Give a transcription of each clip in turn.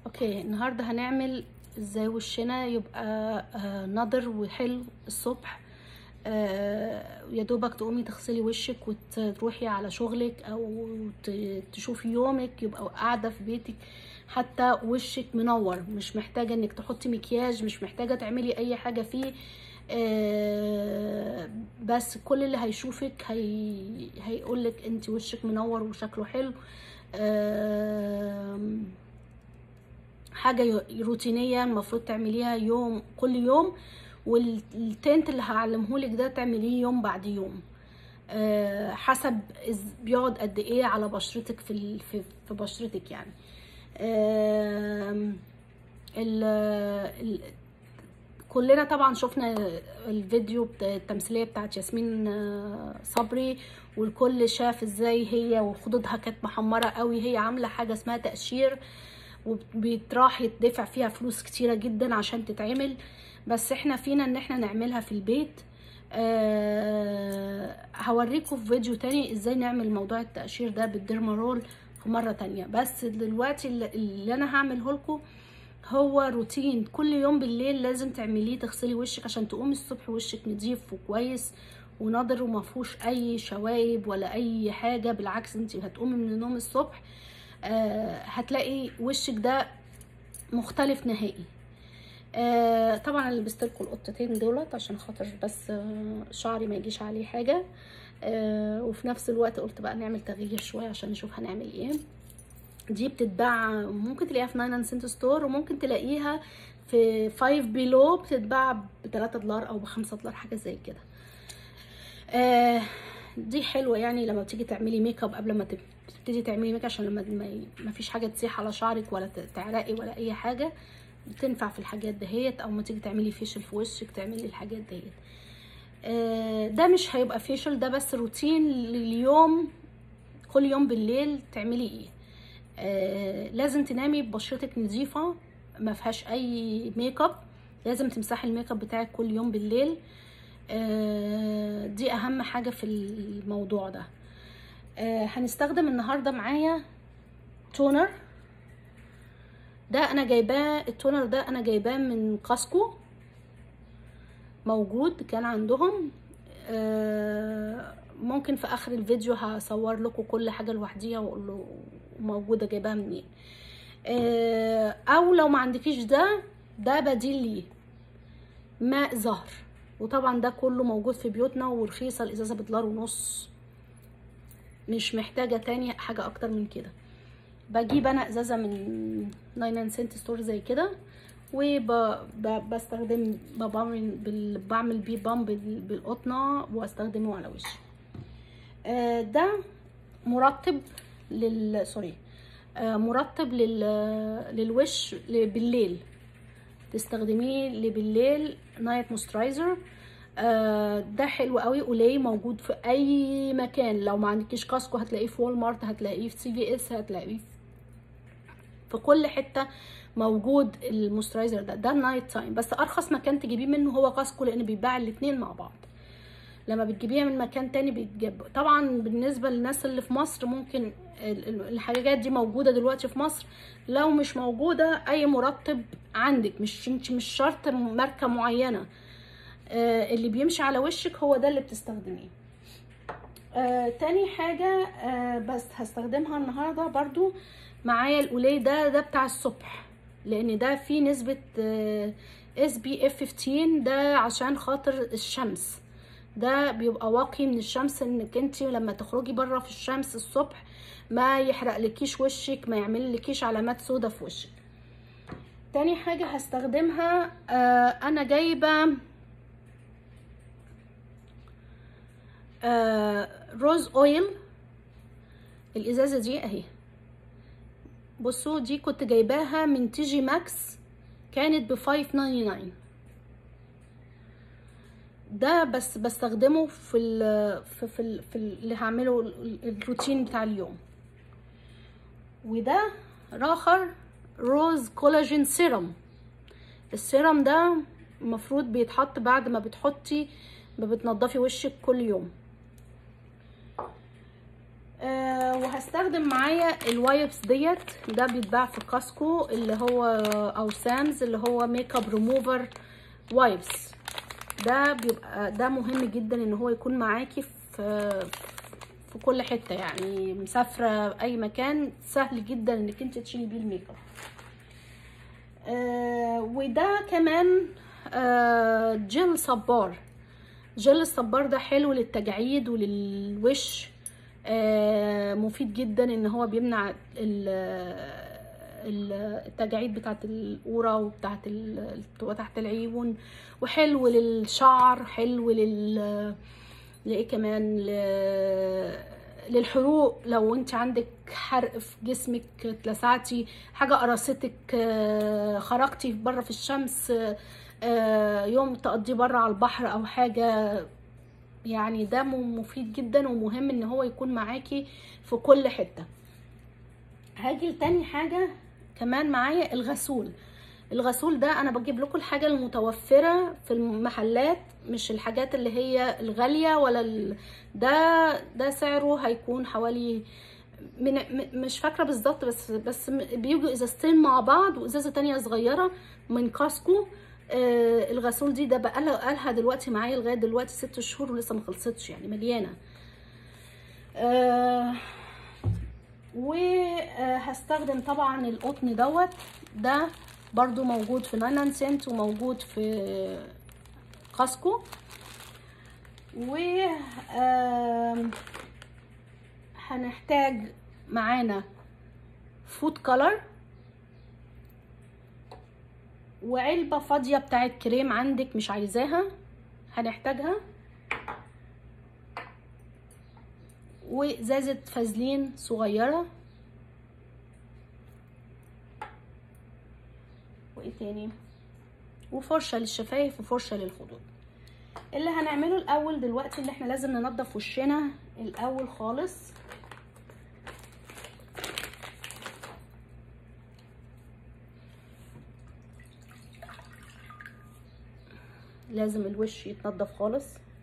اوكي النهارده هنعمل ازاي وشنا يبقى آه نضر وحلو الصبح آه يا دوبك تقومي تغسلي وشك وتروحي على شغلك او ت- تشوفي يومك يبقى قاعده في بيتك حتى وشك منور مش محتاجه انك تحطي مكياج مش محتاجه تعملي اي حاجه فيه آه بس كل اللي هيشوفك هي هيقولك انت وشك منور وشكله حلو آه حاجه ي- روتينيه المفروض تعمليها يوم كل يوم والتنت اللي هعلمهولك ده تعمليه يوم بعد يوم آه، حسب إز- بيقعد قد ايه على بشرتك في ال- في في بشرتك يعني آم، ال ال كلنا طبعا شفنا الفيديو بتا- التمثيليه بتاعت ياسمين آه، صبري والكل شاف ازاي هي وخدودها كانت محمره قوي هي عامله حاجه اسمها تقشير وبيتراح يدفع فيها فلوس كتيره جدا عشان تتعمل بس احنا فينا ان احنا نعملها في البيت أه هوريكم في فيديو تاني ازاي نعمل موضوع التقشير ده بالديرمارول في مره تانية بس دلوقتي اللي- اللي انا هعمله لكم هو روتين كل يوم بالليل لازم تعمليه تغسلي وشك عشان تقومي الصبح وشك نضيف وكويس ونضر وما فيهوش اي شوايب ولا اي حاجه بالعكس انت هتقومي من النوم الصبح آه هتلاقي وشك ده مختلف نهائي آه طبعا انا لبست لكم القطتين دولت عشان خاطر بس آه شعري ما يجيش عليه حاجه آه وفي نفس الوقت قلت بقى نعمل تغيير شويه عشان نشوف هنعمل ايه دي بتتباع ممكن تلاقيها في 9 سنت ستور وممكن تلاقيها في 5 بيلو بتتباع ب 3 دولار او ب 5 دولار حاجه زي كده آه دي حلوه يعني لما بتيجي تعملي ميك اب قبل ما تب- تبتدي تعملي ميك اب عشان لما ما- ما فيش حاجه تسيح على شعرك ولا ت- تعرقي ولا اي حاجه بتنفع في الحاجات دهيت او ما تيجي تعملي فيشل في وشك تعملي الحاجات دهيت آه، ده مش هيبقى فيشل ده بس روتين لليوم كل يوم بالليل تعملي ايه آه، لازم تنامي ببشرتك نظيفه ما فيهاش اي ميك اب لازم تمسحي الميك اب بتاعك كل يوم بالليل آه، دي اهم حاجه في الموضوع ده آه، هنستخدم النهارده معايا تونر ده انا جايباه التونر ده انا جايباه من كاسكو موجود كان عندهم آه، ممكن في اخر الفيديو هصور لكم كل حاجه لوحديها واقول له موجوده جايباها منين آه، او لو ما عندكيش ده ده بديل ليه ماء زهر وطبعا ده كله موجود في بيوتنا ورخيصه الازازه بدولار ونص مش محتاجه تاني حاجه اكتر من كده بجيب انا ازازه من 9 سنت ستور زي كده وبستخدم بعمل بال- بعمل بيه بامب بال- بالقطنه واستخدمه على وشي آه، ده مرطب لل سوري آه، مرطب لل... للوش ل- بالليل تستخدميه ل- بالليل نايت موسترايزر آه، ده حلو قوي قليل موجود في اي مكان لو ما عندكيش كاسكو هتلاقيه في وول مارت هتلاقيه في سي في اس هتلاقيه في كل حته موجود الموسترايزر ده ده النايت تايم بس ارخص مكان تجيبيه منه هو كاسكو لان بيتباع الاتنين مع بعض لما بتجيبيها من مكان تاني بيتجاب طبعا بالنسبه للناس اللي في مصر ممكن ال- ال- الحاجات دي موجوده دلوقتي في مصر لو مش موجوده اي مرطب عندك مش انت مش شرط ماركه معينه آه، اللي بيمشي على وشك هو ده اللي بتستخدميه آه، تاني حاجة آه، بس هستخدمها النهاردة برضو معايا القلي ده ده بتاع الصبح لان ده فيه نسبة اس بي اف 15 ده عشان خاطر الشمس ده بيبقى واقي من الشمس انك انت لما تخرجي بره في الشمس الصبح ما يحرق لكيش وشك ما يعمل لكيش علامات سودا في وشك تاني حاجة هستخدمها آه انا جايبة آه روز اويل الازازة دي اهي بصوا دي كنت جايباها من تي جي ماكس كانت ب 5.99 ده بس بستخدمه في ال في في, ال في ال- اللي هعمله ال- الروتين بتاع اليوم وده راخر روز كولاجين سيرم السيرم ده المفروض بيتحط بعد ما بتحطي ما بتنضفي وشك كل يوم آه وهستخدم معايا الوايبس ديت ده بيتباع في كاسكو اللي هو او سامز اللي هو ميك اب ريموفر وايبس ده بيبقى ده مهم جدا ان هو يكون معاكي في في كل حته يعني مسافره اي مكان سهل جدا انك انت تشيلي بيه الميك اب آه وده كمان آه جل صبار جل الصبار ده حلو للتجاعيد وللوش آه مفيد جدا ان هو بيمنع التجاعيد بتاعت القوره وبتاعت بتبقى تحت العيون وحلو للشعر حلو لل لايه كمان ل... للحروق لو انت عندك حرق في جسمك اتلسعتي حاجه قرصتك خرجتي بره في الشمس يوم تقضيه بره على البحر او حاجه يعني ده مفيد جدا ومهم ان هو يكون معاكي في كل حته هاجي لتاني حاجه كمان معايا الغسول الغسول ده انا بجيب لكم الحاجه المتوفره في المحلات مش الحاجات اللي هي الغاليه ولا ال... ده ده سعره هيكون حوالي من مش فاكره بالظبط بس بس بيجوا ازازتين مع بعض وازازه تانية صغيره من كاسكو آه الغسول دي ده بقى لها دلوقتي معايا لغايه دلوقتي ست شهور ولسه ما خلصتش يعني مليانه آه وهستخدم طبعا القطن دوت ده برضو موجود في ناين سنت وموجود في كاسكو و هنحتاج معانا فود كولر وعلبة فاضية بتاعت كريم عندك مش عايزاها هنحتاجها وازازة فازلين صغيرة وايه تاني وفرشة للشفايف وفرشة للخدود اللي هنعمله الاول دلوقتي اللي احنا لازم ننضف وشنا الاول خالص لازم الوش يتنضف خالص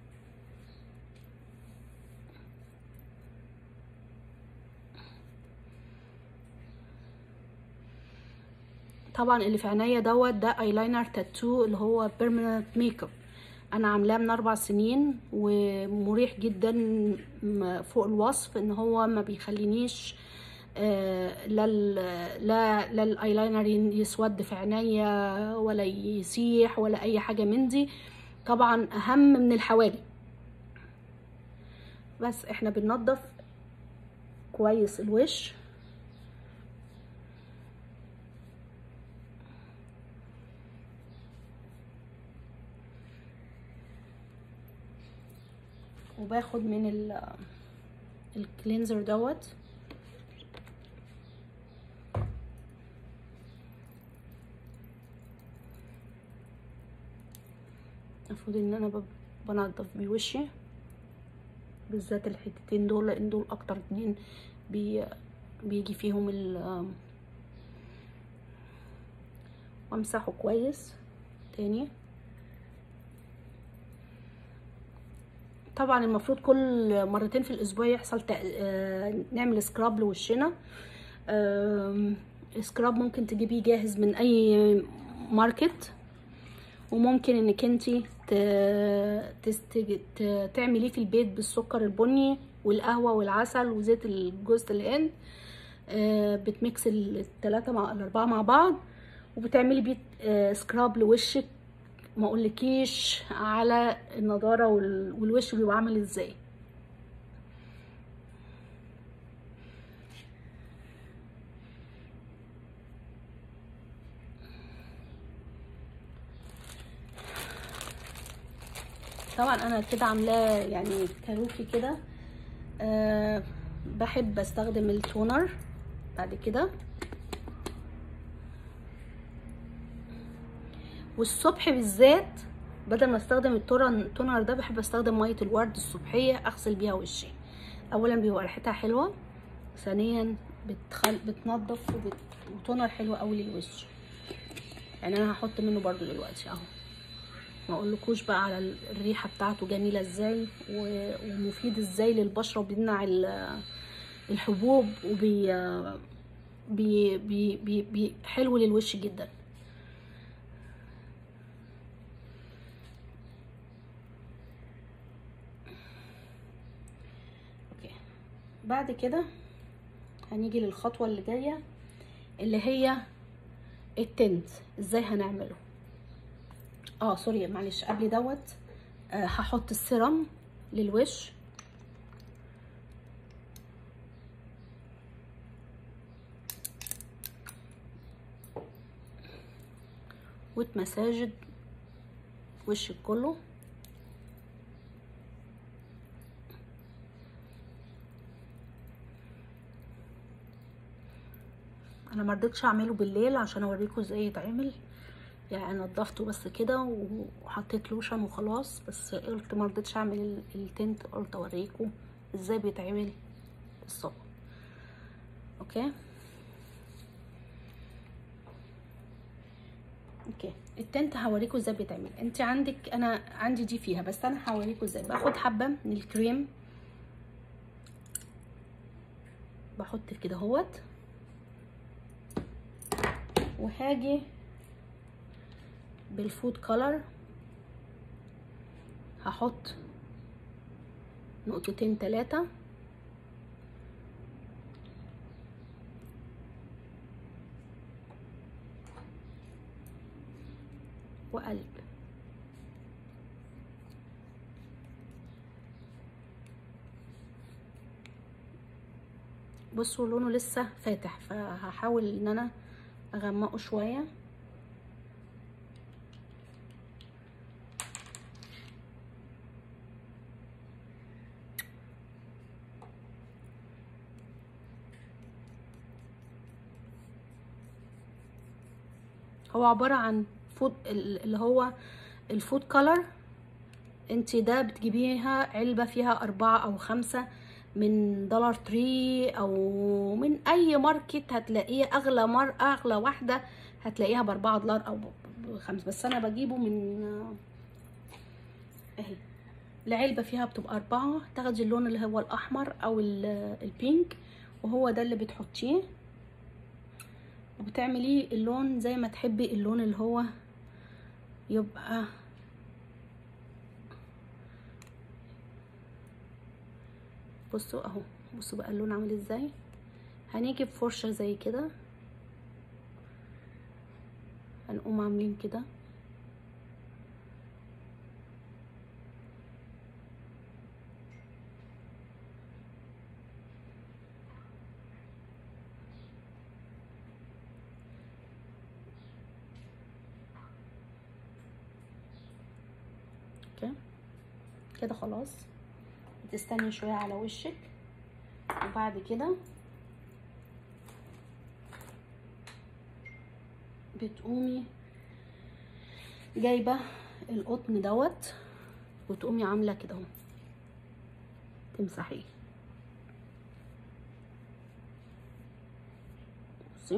طبعا اللي في عينيا دوت ده ايلاينر تاتو اللي هو بيرمننت ميك اب انا عاملاه من اربع سنين ومريح جدا فوق الوصف ان هو ما بيخلينيش آه لا لا لا الايلاينر يسود في عينيا ولا يسيح ولا اي حاجه من دي طبعا اهم من الحواجب بس احنا بننضف كويس الوش وباخد من ال الكلينزر دوت المفروض ان انا بنضف بيه وشي بالذات الحتتين دول لان دول اكتر اتنين بي بيجي فيهم ال وامسحه كويس تاني طبعا المفروض كل مرتين في الاسبوع يحصل تق... آه نعمل سكراب لوشنا آه سكراب ممكن تجيبيه جاهز من اي ماركت وممكن انك انتي ت... تست... ت... تعمليه في البيت بالسكر البني والقهوه والعسل وزيت الجوز الهند آه بتميكس الثلاثه مع الاربعه مع بعض وبتعملي بيه آه سكراب لوشك ما اقولكيش على النضاره والوش بيبقى عامل ازاي طبعا انا كده عاملاه يعني كاروكي كده أه بحب استخدم التونر بعد كده والصبح بالذات بدل ما استخدم التونر ده بحب استخدم ميه الورد الصبحيه اغسل بيها وشي اولا بيبقى ريحتها حلوه ثانيا بتخل... بتنضف وبت... وتونر حلو قوي للوش يعني انا هحط منه برضو دلوقتي اهو ما اقولكوش بقى على الريحه بتاعته جميله ازاي و... ومفيد ازاي للبشره وبيمنع ال... الحبوب وبي بي بي بي بي حلو للوش جدا اوكي بعد كده هنيجي للخطوة اللي جاية اللي هي التنت ازاي هنعمله اه سوري معلش قبل دوت آه هحط السيرم للوش واتمساجد وشك كله انا مرضتش اعمله بالليل عشان اوريكم ازاي يتعمل يعني نضفته بس كده وحطيت لوشن وخلاص بس قلت مرضتش اعمل التنت قلت اوريكم ازاي بيتعمل الصبح اوكي اوكي التنت هوريكم ازاي بيتعمل انت عندك انا عندي دي فيها بس انا هوريكم ازاي باخد حبه من الكريم بحط كده اهوت وهاجي بالفود كولر هحط نقطتين تلاتة وقلب بصوا لونه لسه فاتح فهحاول ان انا اغمقه شويه هو عبارة عن فود اللي هو الفود كولر انت ده بتجيبيها علبة فيها اربعة او خمسة من دولار تري او من اي ماركت هتلاقيه اغلى مر اغلى واحدة هتلاقيها باربعة دولار او بخمسة بس انا بجيبه من اهي العلبة فيها بتبقى اربعة تاخدي اللون اللي هو الاحمر او البينك وهو ده اللي بتحطيه وبتعمليه اللون زي ما تحبي اللون اللي هو يبقى بصوا اهو بصوا بقى اللون عامل ازاي هنيجي بفرشه زي كده هنقوم عاملين كده كده خلاص بتستني شويه على وشك وبعد كده بتقومي جايبه القطن دوت وتقومي عامله كده اهو تمسحيه بصي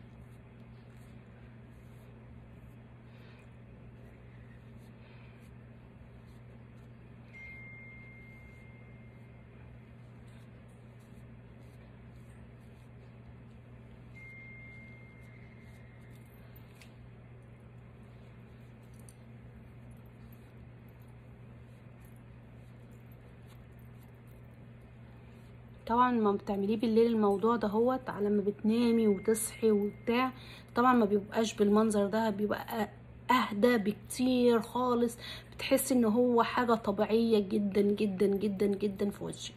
طبعا ما بتعمليه بالليل الموضوع ده هوت على ما بتنامي وتصحي وبتاع طبعا ما بيبقاش بالمنظر ده بيبقى اهدى بكتير خالص بتحسي ان هو حاجه طبيعيه جدا جدا جدا جدا في وشك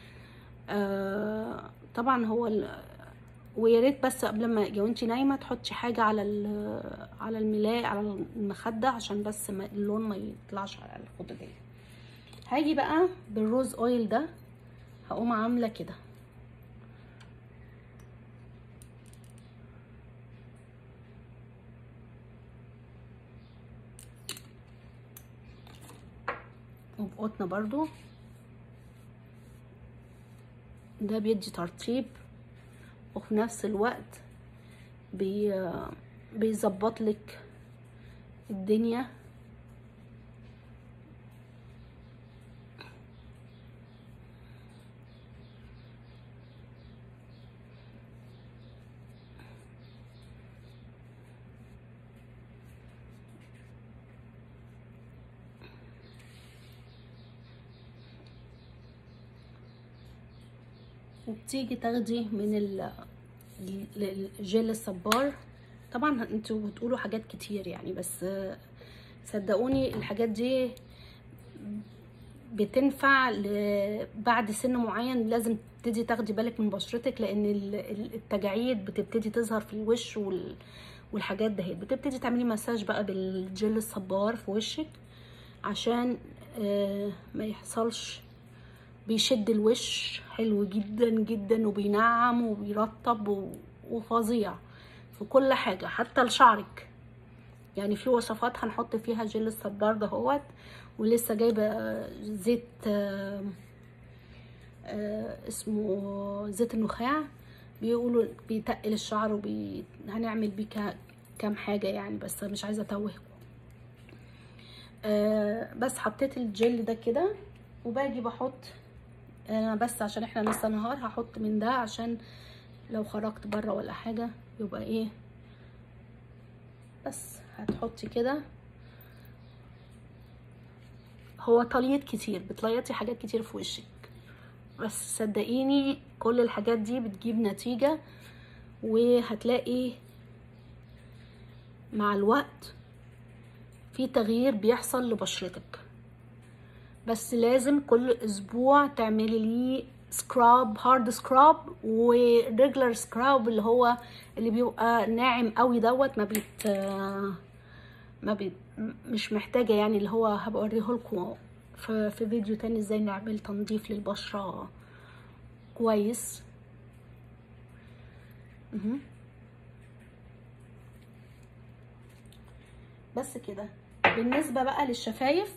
آه طبعا هو ويا ريت بس قبل ما لو انت نايمه تحطي حاجه على على الملاء على المخده عشان بس ما اللون ما يطلعش على الخده دي هاجي بقى بالروز اويل ده هقوم عامله كده وبقطن برضو ده بيدي ترطيب وفي نفس الوقت بي بيظبط لك الدنيا وبتيجي تاخدي من ال- ال- الجل الصبار طبعا انتوا بتقولوا حاجات كتير يعني بس آه، صدقوني الحاجات دي بتنفع ل- بعد سن معين لازم تبتدي تاخدي بالك من بشرتك لان ال- ال- التجاعيد بتبتدي تظهر في الوش وال والحاجات دهيت بتبتدي تعملي مساج بقى بالجل الصبار في وشك عشان آه، ما يحصلش بيشد الوش حلو جدا جدا وبينعم وبيرطب و- وفظيع في كل حاجة حتى لشعرك يعني في وصفات هنحط فيها جل الصبار دهوت ولسه جايبة آه، زيت آه، آه، اسمه زيت النخاع بيقولوا بيتقل الشعر وبي... هنعمل بيه كا- كام حاجة يعني بس مش عايزة اتوهكم آه بس حطيت الجل ده كده وباجي بحط انا بس عشان احنا لسه نهار هحط من ده عشان لو خرجت بره ولا حاجة يبقى ايه بس هتحطي كده هو تليط كتير بتليطي حاجات كتير في وشك بس صدقيني كل الحاجات دي بتجيب نتيجة وهتلاقي مع الوقت في تغيير بيحصل لبشرتك بس لازم كل اسبوع تعملي ليه سكراب هارد سكراب وريجلر سكراب اللي هو اللي بيبقى ناعم قوي دوت ما بيت ما بي مش محتاجه يعني اللي هو هبقى اوريه لكم في في فيديو تاني ازاي نعمل تنظيف للبشره كويس مهم. بس كده بالنسبه بقى للشفايف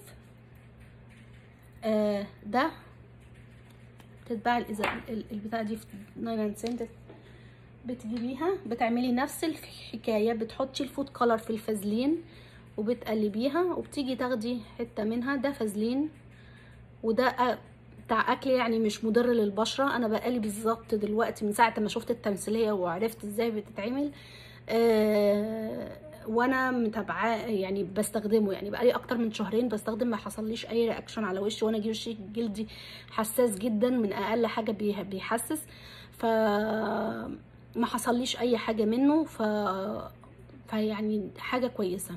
آه ده بتتباع الإذا البتاعة دي في 99 سنت بتجيبيها بتعملي نفس الحكاية بتحطي الفود كولر في الفازلين وبتقلبيها وبتيجي تاخدي حتة منها ده فازلين وده أ- بتاع اكل يعني مش مضر للبشرة انا بقالي بالظبط دلوقتي من ساعة ما شفت التمثيلية وعرفت ازاي بتتعمل آه وانا متابعاه يعني بستخدمه يعني بقالي اكتر من شهرين بستخدم ما حصليش اي رياكشن على وشي وانا جي وشي جلدي حساس جدا من اقل حاجه بيه- بيحسس ف ما حصليش اي حاجه منه ف فيعني حاجه كويسه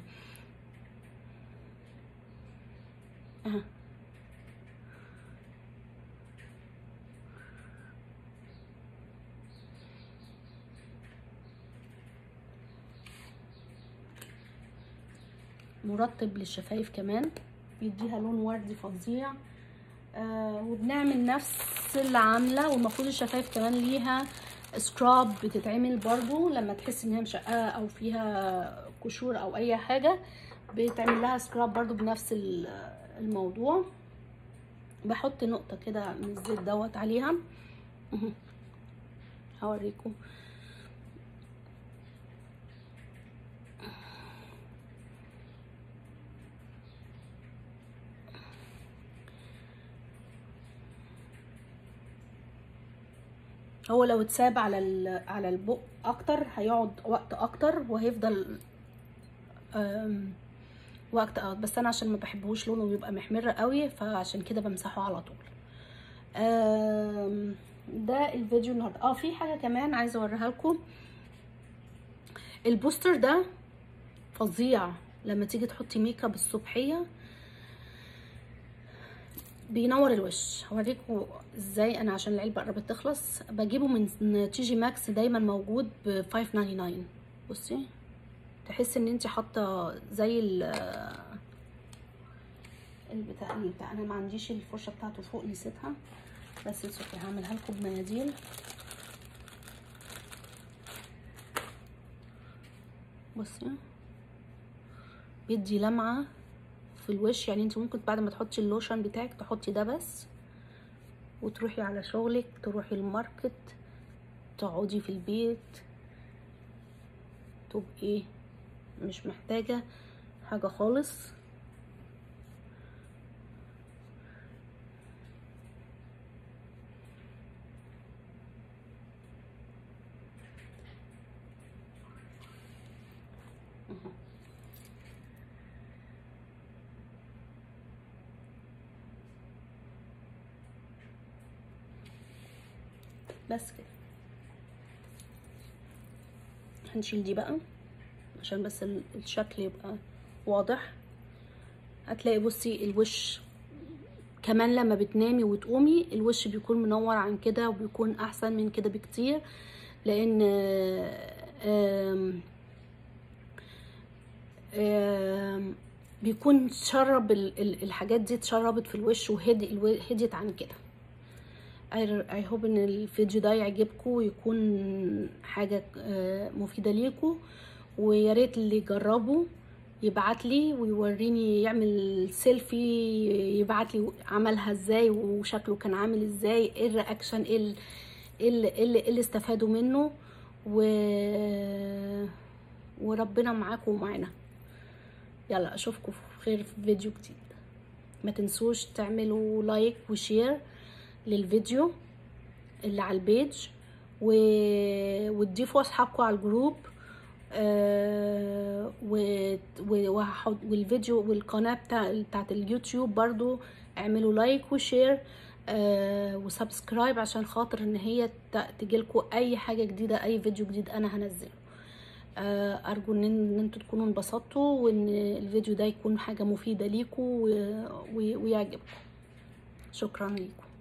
أه. مرطب للشفايف كمان بيديها لون وردي فظيع آه وبنعمل نفس اللي عامله والمفروض الشفايف كمان ليها سكراب بتتعمل برضو لما تحس ان هي مشققه او فيها قشور او اي حاجه بيتعمل لها سكراب برضو بنفس ال- الموضوع بحط نقطه كده من الزيت دوت عليها مهم. هوريكم هو لو اتساب على ال- على البق اكتر هيقعد وقت اكتر وهيفضل أم، وقت أكتر بس انا عشان ما بحبهوش لونه بيبقى محمر قوي فعشان كده بمسحه على طول أم، ده الفيديو النهارده اه في حاجه كمان عايزه اوريها لكم البوستر ده فظيع لما تيجي تحطي ميك اب الصبحيه بينور الوش هوريكم ازاي انا عشان العلبه قربت تخلص بجيبه من تي جي ماكس دايما موجود ب 5.99 بصي تحس ان انت حاطه زي ال البتاع البتاع انا ما عنديش الفرشه بتاعته فوق نسيتها بس اوكي هعملها لكم بمناديل بصي بيدي لمعه في الوش يعني انت ممكن بعد ما تحطي اللوشن بتاعك تحطي ده بس وتروحي على شغلك تروحي الماركت تقعدي في البيت تبقي مش محتاجة حاجة خالص بس كده هنشيل دي بقى عشان بس ال- الشكل يبقى واضح هتلاقي بصي الوش كمان لما بتنامي وتقومي الوش بيكون منور عن كده وبيكون احسن من كده بكتير لان آم آم بيكون شرب ال- ال- الحاجات دي اتشربت في الوش وهدي الو- هديت عن كده اي هوب ان الفيديو ده يعجبكم ويكون حاجه آه، مفيده ليكم ويا ريت اللي يجربه يبعت لي ويوريني يعمل سيلفي يبعت لي عملها ازاي وشكله كان عامل ازاي ايه الرياكشن ايه ال- ايه اللي, إيه اللي, إيه اللي استفادوا منه و وربنا معاكم ومعانا يلا اشوفكم في خير في فيديو جديد ما تنسوش تعملوا لايك وشير للفيديو اللي على البيج و... وتضيفوا اصحابكم على الجروب آه و... و... وهحط... والفيديو والقناه بتاع بتاعت اليوتيوب برضو اعملوا لايك وشير آه وسبسكرايب عشان خاطر ان هي ت... تجيلكوا اي حاجه جديده اي فيديو جديد انا هنزله آه ارجو ان ان انتوا تكونوا انبسطتوا وان الفيديو ده يكون حاجه مفيده ليكوا و... و... ويعجبكم شكرا ليكم